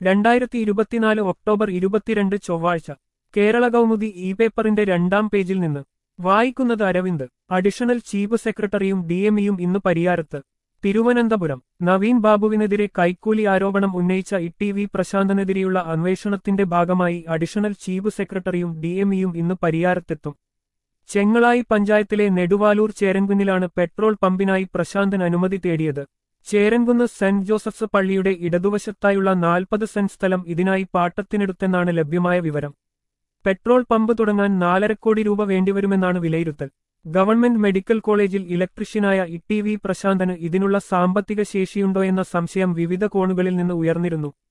രണ്ടായിരത്തി ഇരുപത്തിനാല് ഒക്ടോബർ ഇരുപത്തിരണ്ട് ചൊവ്വാഴ്ച കേരള കൗമുദി ഇ പേപ്പറിന്റെ രണ്ടാം പേജിൽ നിന്ന് വായിക്കുന്നത് അരവിന്ദ് അഡീഷണൽ ചീഫ് സെക്രട്ടറിയും ഡിഎംഇയും ഇന്ന് പരിയാരത്ത് തിരുവനന്തപുരം നവീൻ ബാബുവിനെതിരെ കൈക്കൂലി ആരോപണം ഉന്നയിച്ച ഇ ടി വി പ്രശാന്തനെതിരെയുള്ള അന്വേഷണത്തിന്റെ ഭാഗമായി അഡീഷണൽ ചീഫ് സെക്രട്ടറിയും ഡിഎംഇയും ഇന്ന് പരിയാരത്തെത്തും ചെങ്ങളായി പഞ്ചായത്തിലെ നെടുവാലൂർ ചേരൻകുന്നിലാണ് പെട്രോൾ പമ്പിനായി പ്രശാന്തൻ അനുമതി തേടിയത് ചേരൻകുന്ന് സെന്റ് ജോസഫ്സ് പള്ളിയുടെ ഇടതുവശത്തായുള്ള നാൽപ്പത് സെന്റ് സ്ഥലം ഇതിനായി പാട്ടത്തിനെടുത്തെന്നാണ് ലഭ്യമായ വിവരം പെട്രോൾ പമ്പ് തുടങ്ങാൻ നാലര കോടി രൂപ വേണ്ടിവരുമെന്നാണ് വിലയിരുത്തൽ ഗവൺമെന്റ് മെഡിക്കൽ കോളേജിൽ ഇലക്ട്രീഷ്യനായ ഇ ടി വി പ്രശാന്തന് ഇതിനുള്ള സാമ്പത്തിക ശേഷിയുണ്ടോ എന്ന സംശയം വിവിധ കോണുകളിൽ നിന്ന് ഉയർന്നിരുന്നു